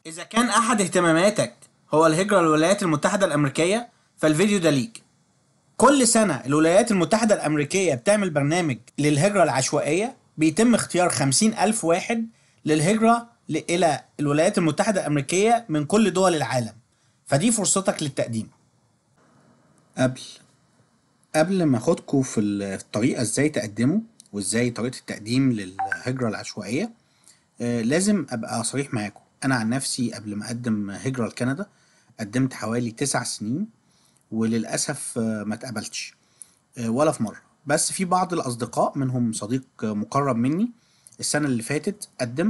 إذا كان أحد اهتماماتك هو الهجرة للولايات المتحدة الأمريكية فالفيديو ده ليك كل سنة الولايات المتحدة الأمريكية بتعمل برنامج للهجرة العشوائية بيتم اختيار خمسين ألف واحد للهجرة ل- إلى الولايات المتحدة الأمريكية من كل دول العالم فدي فرصتك للتقديم قبل قبل ما اخدكم في الطريقة ازاي تقدموا وازاي طريقة التقديم للهجرة العشوائية آه، لازم ابقى صريح معاكم انا عن نفسي قبل ما اقدم هجرة لكندا قدمت حوالي تسع سنين وللأسف آه، ما اتقبلتش آه، ولا في مرة بس في بعض الأصدقاء منهم صديق آه، مقرب مني السنة اللي فاتت قدم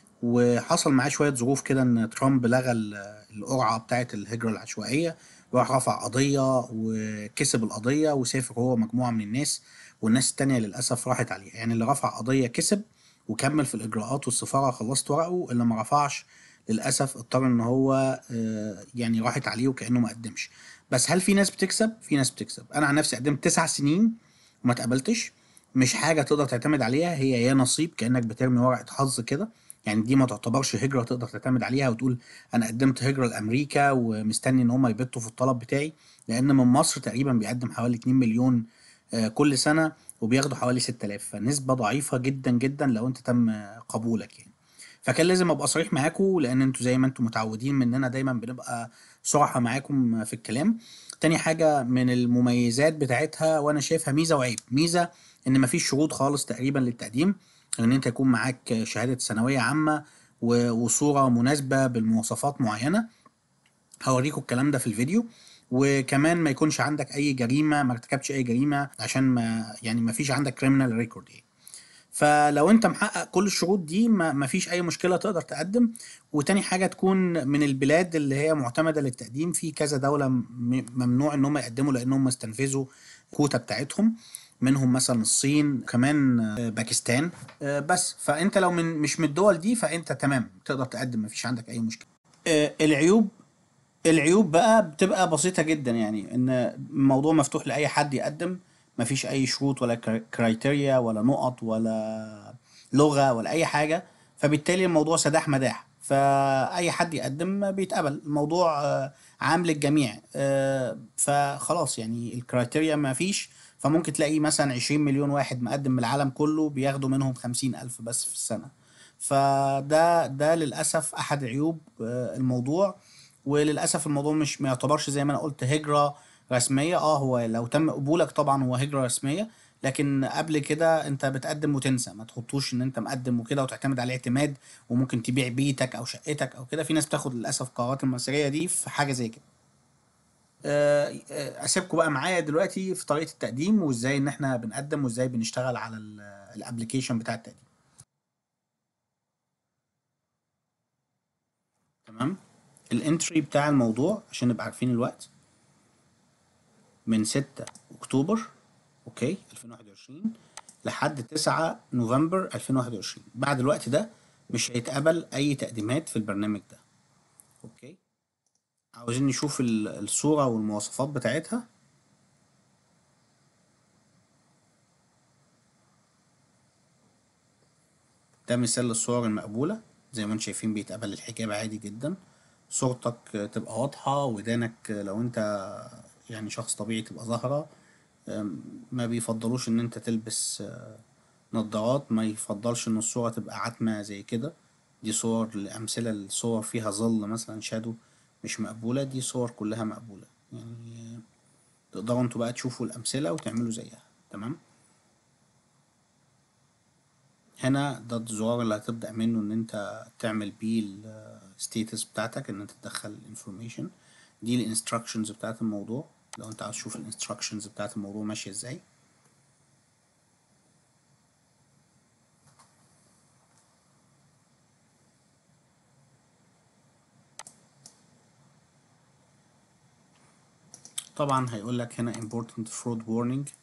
وحصل معاه شوية ظروف كده إن ترامب لغى ال- القرعة بتاعة الهجرة العشوائية وراح رفع قضية وكسب القضية وسافر هو مجموعة من الناس والناس التانية للأسف راحت عليها يعني اللي رفع قضية كسب وكمل في الإجراءات والسفارة خلصت ورقه اللي ما رفعش للأسف اضطر إن هو آه، يعني راحت عليه وكأنه ما قدمش بس هل في ناس بتكسب؟ في ناس بتكسب أنا عن نفسي قدمت تسع سنين وما اتقبلتش مش حاجة تقدر تعتمد عليها هي يا نصيب كأنك بترمي ورقة حظ كده يعني دي ما تعتبرش هجرة تقدر تعتمد عليها وتقول أنا قدمت هجرة لأمريكا ومستني إن هم يبتوا في الطلب بتاعي لأن من مصر تقريبا بيقدم حوالي 2 مليون آه، كل سنة وبياخدوا حوالي 6000 فنسبة ضعيفة جدا جدا لو أنت تم آه، قبولك يعني فكان لازم ابقى صريح معاكم لان انتوا زي ما انتوا متعودين مننا دايما بنبقى صراحة معاكم في الكلام تاني حاجة من المميزات بتاعتها وانا شايفها ميزة وعيب ميزة ان مفيش شروط خالص تقريبا للتقديم ان انت يكون معاك شهادة ثانوية عامة و- وصورة مناسبة بالمواصفات معينة هوريكم الكلام ده في الفيديو وكمان ما يكونش عندك اي جريمة ما ارتكبتش اي جريمة عشان ما يعني ما فيش عندك كريمنال ريكورد يعني فلو انت محقق كل الشروط دي ما ما فيش اي مشكله تقدر تقدم وتاني حاجه تكون من البلاد اللي هي معتمده للتقديم في كذا دوله م- ممنوع ان هم يقدموا لانهم استنفذوا كوتا بتاعتهم منهم مثلا الصين كمان آه، باكستان آه، بس فانت لو من مش من الدول دي فانت تمام تقدر تقدم ما فيش عندك اي مشكله آه، العيوب العيوب بقى بتبقى بسيطة جدا يعني ان الموضوع مفتوح لأي حد يقدم مفيش أي شروط ولا كرا- كرايتيريا ولا نقط ولا لغة ولا أي حاجة فبالتالي الموضوع سداح مداح فأي حد يقدم بيتقبل الموضوع آه، عام للجميع آه، فخلاص يعني الكرايتيريا مفيش فممكن تلاقي مثلا 20 مليون واحد مقدم من العالم كله بياخدوا منهم 50 ألف بس في السنة فده ده للأسف أحد عيوب آه، الموضوع وللاسف الموضوع مش ما يعتبرش زي ما انا قلت هجره رسميه اه هو لو تم قبولك طبعا هو هجره رسميه لكن قبل كده انت بتقدم وتنسى ما تحطوش ان انت مقدم وكده وتعتمد على اعتماد وممكن تبيع بيتك او شقتك او كده في ناس بتاخد للاسف قرارات المصيريه دي في حاجه زي كده آه، آه، اسيبكم بقى معايا دلوقتي في طريقه التقديم وازاي ان احنا بنقدم وازاي بنشتغل على الابلكيشن بتاع التقديم تمام الانتري بتاع الموضوع عشان نبقى عارفين الوقت من 6 اكتوبر اوكي 2021 لحد 9 نوفمبر 2021 بعد الوقت ده مش هيتقبل اي تقديمات في البرنامج ده اوكي عاوزين نشوف ال- الصورة والمواصفات بتاعتها ده مثال للصور المقبولة زي ما انتم شايفين بيتقبل الحجاب عادي جدا صورتك تبقى واضحة ودانك لو انت يعني شخص طبيعي تبقى ظاهرة أم، ما بيفضلوش ان انت تلبس آه، نظارات ما يفضلش ان الصورة تبقى عتمة زي كده دي صور الأمثلة الصور فيها ظل مثلا شادو مش مقبولة دي صور كلها مقبولة يعني تقدروا انتوا بقى تشوفوا الأمثلة وتعملوا زيها تمام هنا ده الزرار اللي هتبدأ منه ان انت تعمل بيه الستيتس بتاعتك ان انت تدخل الانفورميشن دي الانستراكشنز بتاعت الموضوع لو انت عاوز تشوف الانستراكشنز بتاعت الموضوع ماشية ازاي طبعا هيقول لك هنا important fraud warning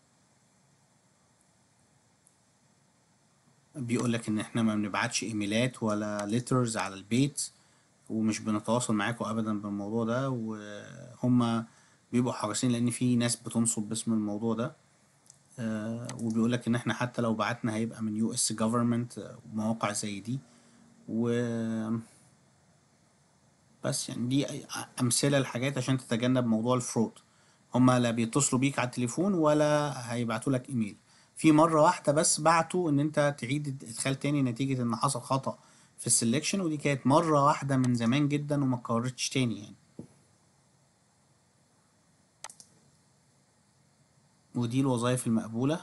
بيقول لك ان احنا ما بنبعتش ايميلات ولا ليترز على البيت ومش بنتواصل معاكم ابدا بالموضوع ده وهم بيبقوا حريصين لان في ناس بتنصب باسم الموضوع ده آه، وبيقول لك ان احنا حتى لو بعتنا هيبقى من يو اس جوفرمنت ومواقع زي دي و بس يعني دي امثله لحاجات عشان تتجنب موضوع الفرود هما لا بيتصلوا بيك على التليفون ولا هيبعتوا لك ايميل في مره واحده بس بعتوا ان انت تعيد ادخال تاني نتيجه ان حصل خطا في السلكشن ودي كانت مره واحده من زمان جدا وما اتكررتش تاني يعني ودي الوظائف المقبوله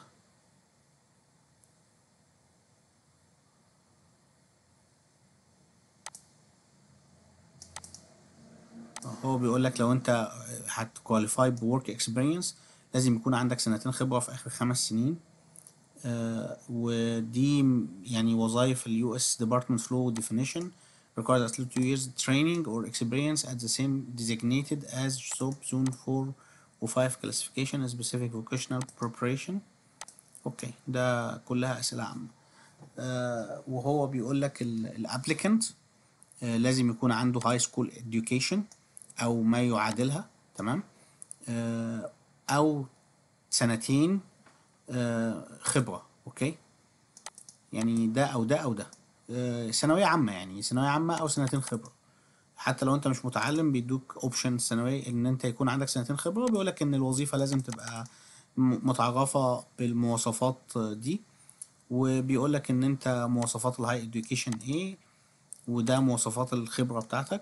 هو بيقول لك لو انت هتكواليفاي بورك اكسبيرينس لازم يكون عندك سنتين خبره في اخر خمس سنين آه ودي يعني وظائف اليو اس ديبارتمنت فلو ديفينيشن requires at least two years training or experience at the same designated as SOP zone 4 و 5 classification specific vocational preparation اوكي ده كلها اسئله عامه آه وهو بيقول لك الابليكانت آه لازم يكون عنده هاي سكول education او ما يعادلها تمام آه او سنتين آه خبره اوكي يعني ده او ده او ده آه ثانويه عامه يعني ثانويه عامه او سنتين خبره حتى لو انت مش متعلم بيدوك اوبشن ثانوي ان انت يكون عندك سنتين خبره بيقول لك ان الوظيفه لازم تبقى متعرفه بالمواصفات دي وبيقول لك ان انت مواصفات الهاي اديوكيشن ايه وده مواصفات الخبره بتاعتك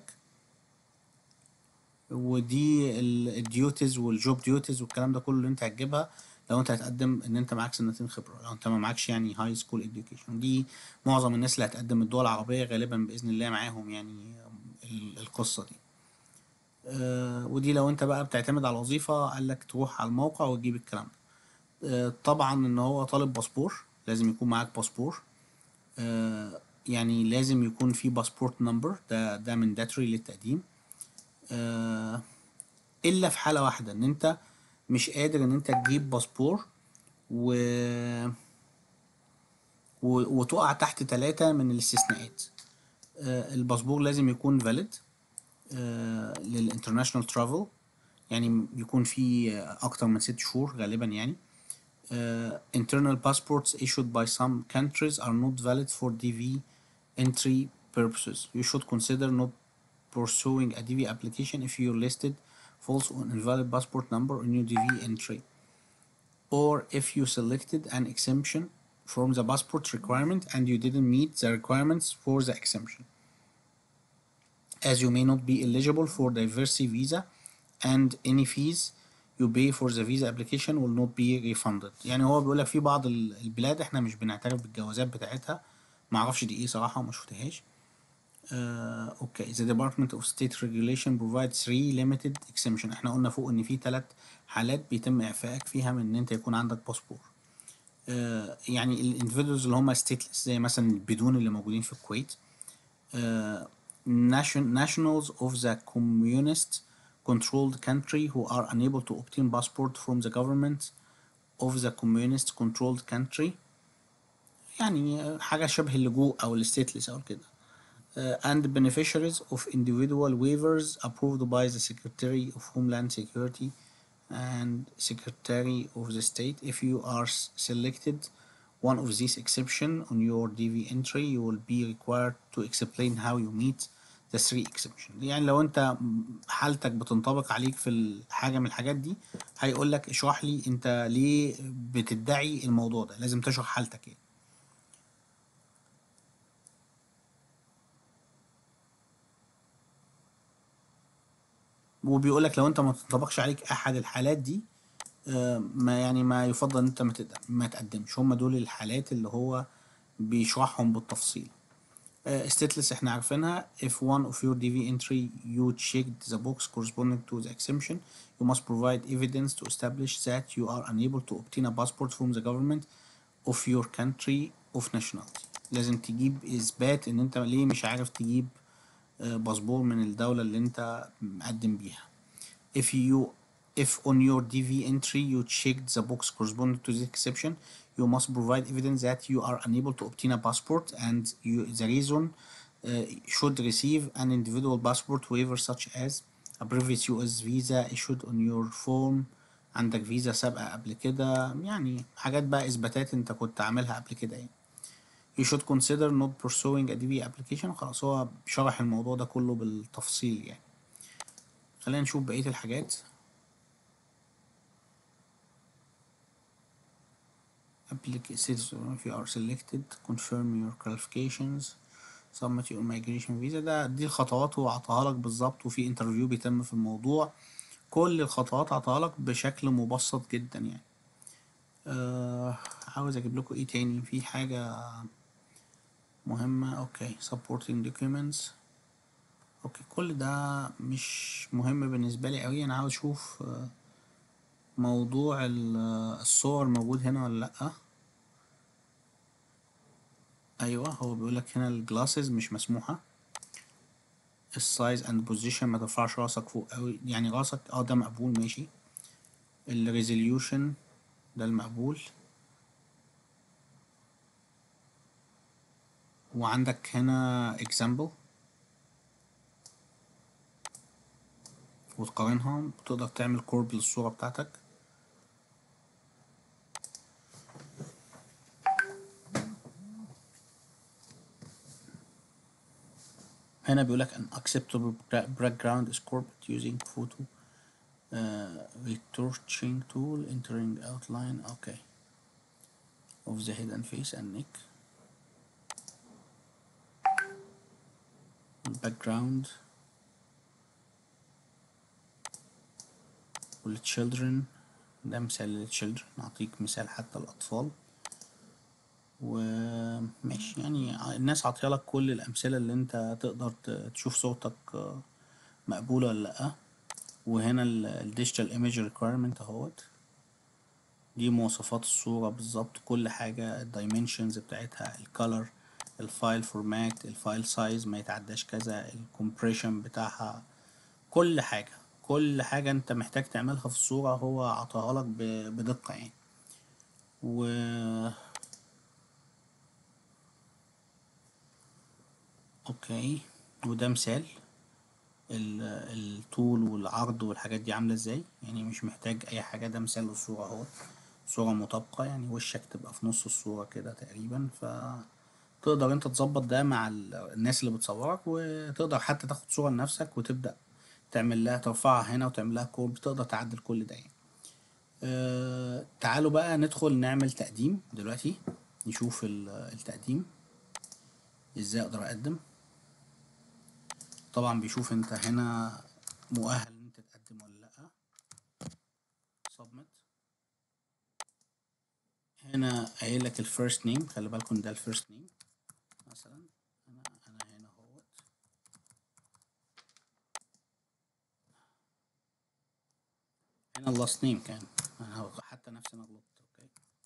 ودي الديوتيز والجوب ديوتيز والكلام ده كله اللي انت هتجيبها لو انت هتقدم ان انت معاك سنتين خبره لو انت ما معكش يعني هاي سكول اديوكيشن دي معظم الناس اللي هتقدم الدول العربيه غالبا باذن الله معاهم يعني القصه دي آه ودي لو انت بقى بتعتمد على الوظيفه قال لك تروح على الموقع وتجيب الكلام ده آه طبعا ان هو طالب باسبور لازم يكون معاك باسبور آه يعني لازم يكون في باسبورت نمبر ده ده منداتوري للتقديم آه الا في حاله واحده ان انت مش قادر ان انت تجيب باسبور و... و... وتقع تحت ثلاثة من الاستثناءات آه الباسبور لازم يكون valid آه للانترناشونال ترافل يعني يكون فيه اكتر من ست شهور غالبا يعني آه internal passports issued by some countries are not valid for DV entry purposes you should consider not pursuing a DV application if you're listed false or invalid passport number on your DV entry, or if you selected an exemption from the passport requirement and you didn't meet the requirements for the exemption, as you may not be eligible for diversity visa and any fees you pay for the visa application will not be refunded. يعني هو بيقول لك في بعض البلاد احنا مش بنعترف بالجوازات بتاعتها معرفش دي ايه صراحة وما شفتهاش آه، اوكي the Department of State Regulation provides three limited exemption احنا قلنا فوق ان في ثلاث حالات بيتم اعفائك فيها من ان انت يكون عندك باسبور آه، يعني الاندفيدوالز اللي هم stateless زي مثلا البدون اللي موجودين في الكويت آه، nation, nationals of the communist controlled country who are unable to obtain passport from the government of the communist controlled country يعني حاجة شبه اللجوء أو الستيتلس أو كده uh, and beneficiaries of individual waivers approved by the Secretary of Homeland Security and Secretary of the State. If you are s- selected one of these exception on your DV entry, you will be required to explain how you meet the three exception. يعني لو انت حالتك بتنطبق عليك في حاجة من الحاجات دي هيقول لك اشرح لي انت ليه بتدعي الموضوع ده لازم تشرح حالتك يعني. وبيقول لك لو انت ما تنطبقش عليك احد الحالات دي آه، ما يعني ما يفضل ان انت ما تقدم ما تقدمش هم دول الحالات اللي هو بيشرحهم بالتفصيل ستيتلس احنا عارفينها if one of your DV entry you checked the box corresponding to the exemption you must provide evidence to establish that you are unable to obtain a passport from the government of your country of nationality لازم تجيب اثبات ان انت ليه مش عارف تجيب آه، باسبور من الدولة اللي انت مقدم بيها if you if on your DV entry you checked the box corresponding to the exception you must provide evidence that you are unable to obtain a passport and you, the reason uh, should receive an individual passport waiver such as a previous US visa issued on your form عندك فيزا سابقة قبل كده يعني حاجات بقى إثباتات أنت كنت عاملها قبل كده يعني you should consider not pursuing a DV application خلاص هو شرح الموضوع ده كله بالتفصيل يعني خلينا نشوف بقية الحاجات application if you are selected confirm your qualifications submit your migration visa ده دي الخطوات هو عطاها لك بالظبط وفي انترفيو بيتم في الموضوع كل الخطوات عطاها لك بشكل مبسط جدا يعني آه عاوز اجيب لكم ايه تاني في حاجة مهمة اوكي supporting documents اوكي كل ده مش مهم بالنسبة لي اوي انا عاوز اشوف آه، موضوع ال- الصور موجود هنا ولا لأ ايوه هو بيقولك هنا الجلاسز مش مسموحة السايز اند بوزيشن ما ترفعش راسك فوق اوي يعني راسك اه ده مقبول ماشي الريزوليوشن ده المقبول وعندك هنا example وتقارنها وتقدر تعمل كورب للصورة بتاعتك هنا بيقولك an acceptable bra- background is corbed using photo uh, retouching tool entering outline okay of the head and face and neck background والchildren ده مثال للchildren نعطيك مثال حتى الأطفال وماشي يعني الناس عاطيالك كل الأمثلة اللي انت تقدر ت- تشوف صورتك آه، مقبولة ولا لأ وهنا ال digital image requirement اهوت دي مواصفات الصورة بالظبط كل حاجة ال dimensions بتاعتها ال color الفايل فورمات الفايل سايز ما يتعداش كذا ال compression بتاعها كل حاجة كل حاجة انت محتاج تعملها في الصورة هو عطاها لك ب- بدقة يعني و اوكي وده مثال ال- الطول والعرض والحاجات دي عاملة ازاي يعني مش محتاج اي حاجة ده مثال للصورة اهو صورة مطابقة يعني وشك تبقى في نص الصورة كده تقريبا ف تقدر انت تظبط ده مع ال- الناس اللي بتصورك وتقدر حتى تاخد صورة لنفسك وتبدأ تعمل لها ترفعها هنا وتعمل لها كورب تقدر تعدل كل ده يعني أه تعالوا بقى ندخل نعمل تقديم دلوقتي نشوف ال- التقديم ازاي اقدر اقدم طبعا بيشوف انت هنا مؤهل ان انت تقدم ولا لا submit هنا قايل لك الفيرست نيم خلي بالكم ده الفيرست نيم مثلا انا انا هنا اهوت هنا اللاست نيم كان انا حتى نفسي انا غلطت اوكي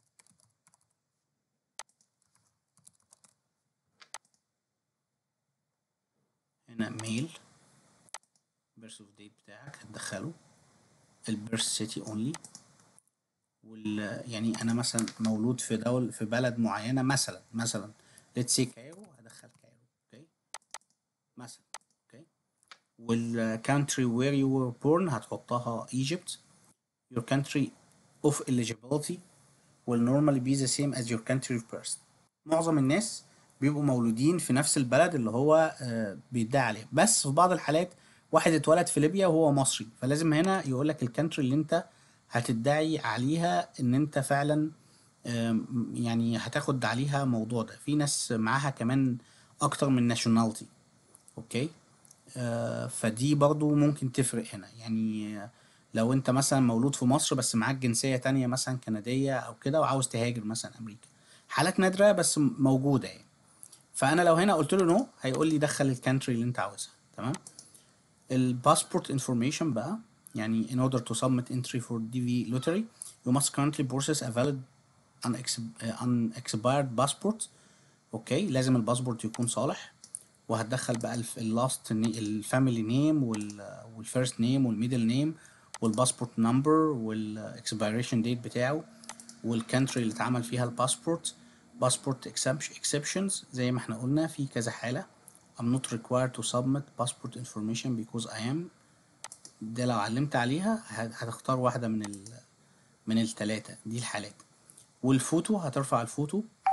هنا ميل بيرث اوف ديت بتاعك هتدخله البيرث سيتي اونلي وال يعني انا مثلا مولود في دول في بلد معينه مثلا مثلا ليتس سي كايرو هدخل كايرو اوكي مثلا اوكي والكانتري وير يو were born هتحطها Egypt your country of eligibility will normally be the same as your country of birth معظم الناس بيبقوا مولودين في نفس البلد اللي هو آه، بيدعي عليه بس في بعض الحالات واحد اتولد في ليبيا وهو مصري فلازم هنا يقول لك الكانتري اللي انت هتدعي عليها ان انت فعلا آم، يعني هتاخد عليها موضوع ده في ناس معاها كمان اكتر من ناشوناليتي اوكي آه، فدي برضو ممكن تفرق هنا يعني آه، لو انت مثلا مولود في مصر بس معاك جنسية تانية مثلا كندية او كده وعاوز تهاجر مثلا امريكا حالات نادرة بس م- موجودة يعني فانا لو هنا قلت له نو هيقول لي دخل الكانتري اللي انت عاوزها تمام الباسبورت انفورميشن بقى يعني in order to submit entry for DV lottery you must currently process a valid unex- uh, unexpired passport اوكي لازم الباسبورت يكون صالح وهتدخل بقى اللاست الفاميلي نيم والفيرست نيم والميدل نيم والباسبورت نمبر والاكسبيريشن ديت بتاعه والكانتري اللي اتعمل فيها الباسبورت باسبورت exceptions زي ما احنا قلنا في كذا حالة I'm not required to submit passport information because I am ده لو علمت عليها هت- هتختار واحدة من ال من التلاتة دي الحالات والفوتو هترفع الفوتو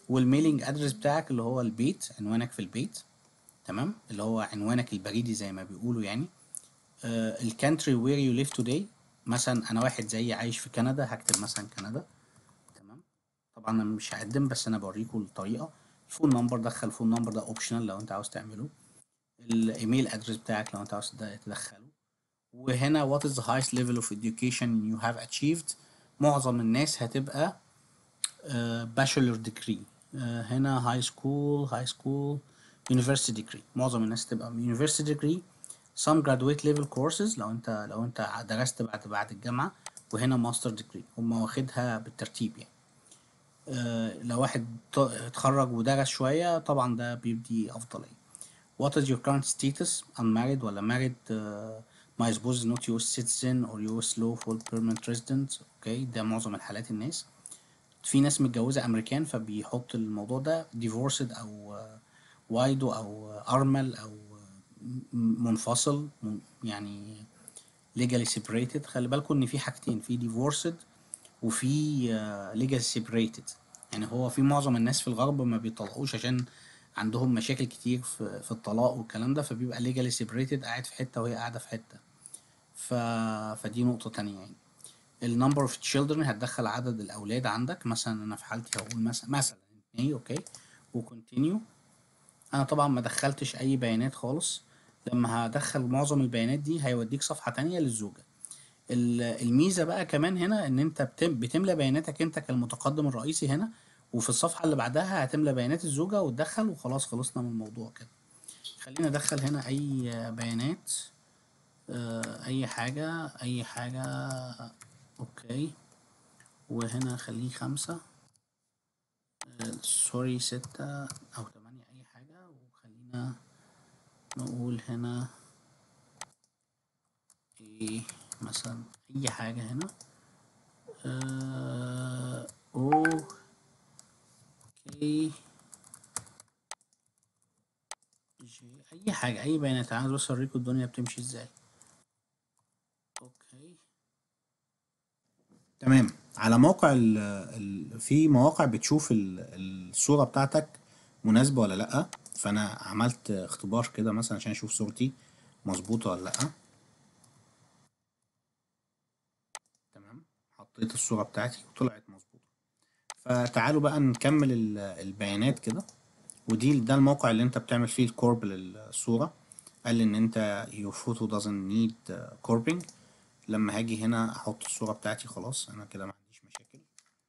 والميلينج ادرس بتاعك اللي هو البيت عنوانك في البيت تمام اللي هو عنوانك البريدي زي ما بيقولوا يعني الكانتري وير يو ليف توداي مثلا انا واحد زيي عايش في كندا هكتب مثلا كندا تمام طبعا انا مش هقدم بس انا بوريكم الطريقه الفون نمبر دخل الفون نمبر ده اوبشنال لو انت عاوز تعمله الايميل ادرس بتاعك لو انت عاوز تدخله وهنا what is the highest level of education you have achieved معظم الناس هتبقى bachelor degree uh, هنا high school high school university degree معظم الناس تبقى university degree some graduate level courses لو انت لو انت درست بعد بعد الجامعة وهنا master degree هم واخدها بالترتيب يعني uh, لو واحد اتخرج ودرس شوية طبعا ده بيدي أفضلية what is your current status unmarried ولا married uh, my spouse is not US citizen or US lawful permanent resident اوكي ده معظم الحالات الناس في ناس متجوزة أمريكان فبيحط الموضوع ده divorced أو وايدو أو أرمل أو منفصل يعني legally separated خلي بالكم إن في حاجتين في divorced وفي legally separated يعني هو في معظم الناس في الغرب ما بيطلقوش عشان عندهم مشاكل كتير في, في الطلاق والكلام ده فبيبقى legally separated قاعد في حتة وهي قاعدة في حتة ف... فدي نقطة تانية يعني النمبر اوف children هتدخل عدد الأولاد عندك مثلا أنا في حالتي هقول مثلا مثلا اتنين أوكي وكونتينيو أنا طبعا ما دخلتش أي بيانات خالص لما هدخل معظم البيانات دي هيوديك صفحة تانية للزوجة الميزة بقى كمان هنا إن أنت بتم... بتملى بياناتك أنت كالمتقدم الرئيسي هنا وفي الصفحة اللي بعدها هتملى بيانات الزوجة وتدخل وخلاص خلصنا من الموضوع كده خلينا ادخل هنا اي بيانات اي حاجة اي حاجة اوكي وهنا خليه خمسة سوري ستة او تمانية اي حاجة وخلينا نقول هنا ايه مثلا اي حاجة هنا اه اوكي جي اي حاجة اي بيانات عايز بس اوريكم الدنيا بتمشي ازاي اوكي تمام على موقع ال ال في مواقع بتشوف ال الصورة بتاعتك مناسبة ولا لأ فأنا عملت اختبار كده مثلا عشان أشوف صورتي مظبوطة ولا لأ تمام حطيت الصورة بتاعتي وطلعت مظبوطة فتعالوا بقى نكمل البيانات كده ودي ده الموقع اللي انت بتعمل فيه الكورب للصورة قال لي ان انت your photo doesn't need corbing لما هاجي هنا احط الصورة بتاعتي خلاص انا كده ما عنديش مشاكل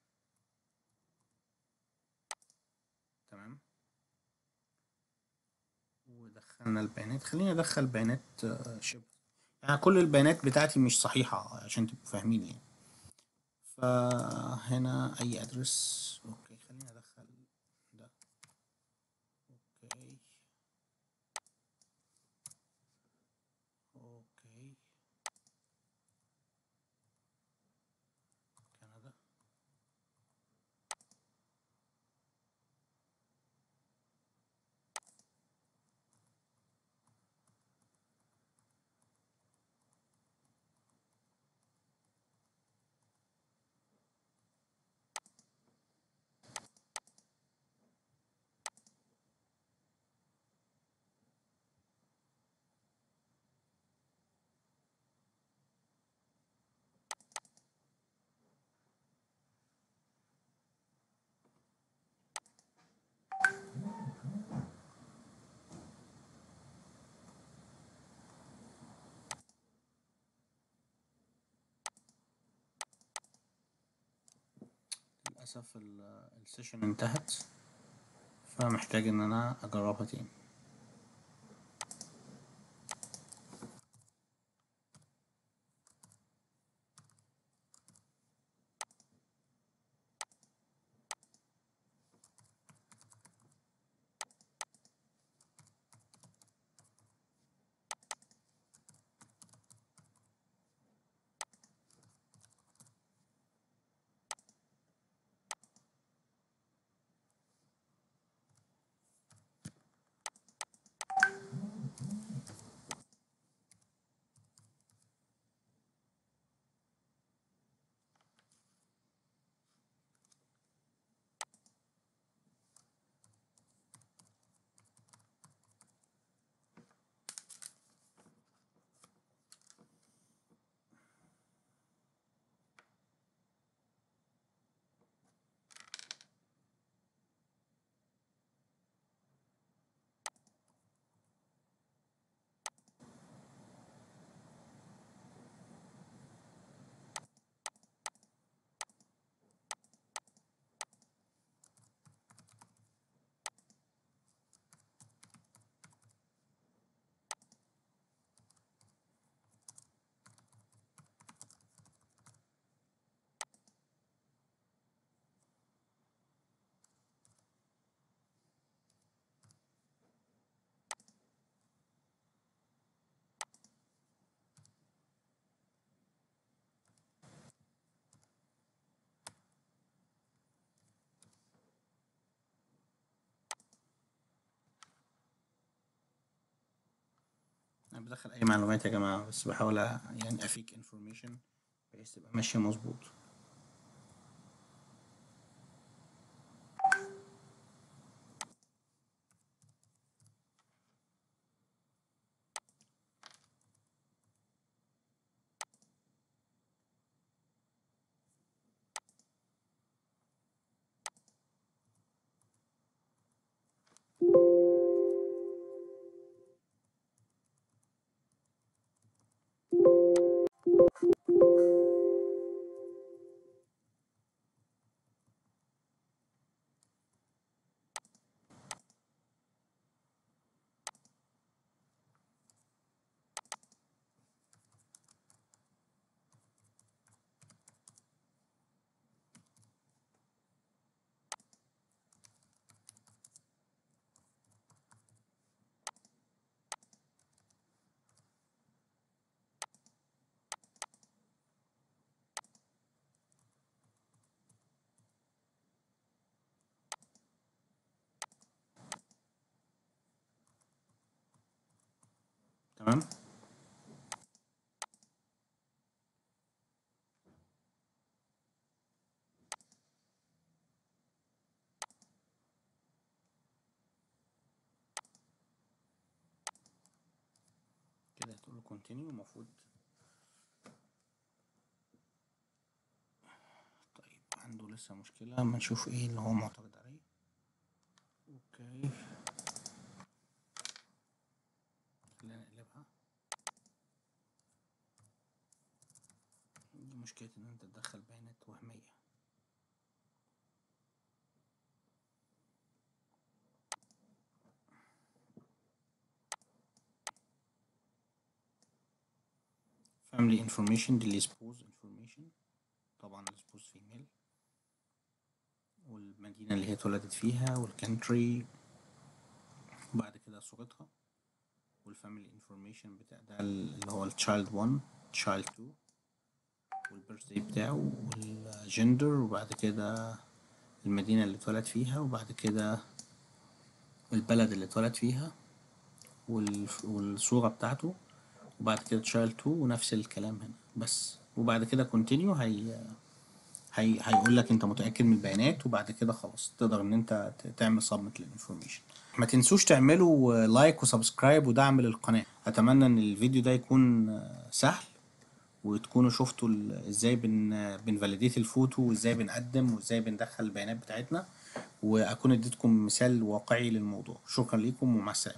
تمام ودخلنا البيانات خلينا ندخل بيانات شبه يعني كل البيانات بتاعتي مش صحيحة عشان تبقوا فاهمين يعني فهنا اي ادرس اوكي خلينا ادخل ده اوكي اوكي كندا للأسف السيشن انتهت فمحتاج ان انا اجربها تاني انا بدخل اي معلومات يا جماعه بس بحاول أ- يعني افيك انفورميشن بحيث تبقى ماشيه مظبوط تمام كده هتقول له كونتينيو المفروض طيب عنده لسه مشكلة اما نشوف ايه اللي هو معترض عليه اوكي خلينا نقلبها دي مشكلة ان انت تدخل بيانات وهمية family information دي السبوز information طبعا السبوز فيميل والمدينة اللي هي اتولدت فيها والكانتري وبعد كده صورتها والفاميلي انفورميشن بتاع ده اللي هو التشايلد 1 تشايلد 2 والبيرثدي بتاعه والجندر وبعد كده المدينة اللي اتولد فيها وبعد كده البلد اللي اتولد فيها وال- والصورة بتاعته وبعد كده تشايلد 2 ونفس الكلام هنا بس وبعد كده كونتينيو هي هي هيقول لك انت متاكد من البيانات وبعد كده خلاص تقدر ان انت ت- تعمل سبميت للانفورميشن ما تنسوش تعملوا لايك وسبسكرايب ودعم للقناه اتمنى ان الفيديو ده يكون آه، سهل وتكونوا شفتوا ال- ازاي بن بنفاليديت الفوتو وازاي بنقدم وازاي بندخل البيانات بتاعتنا واكون اديتكم مثال واقعي للموضوع شكرا لكم ومع السلامه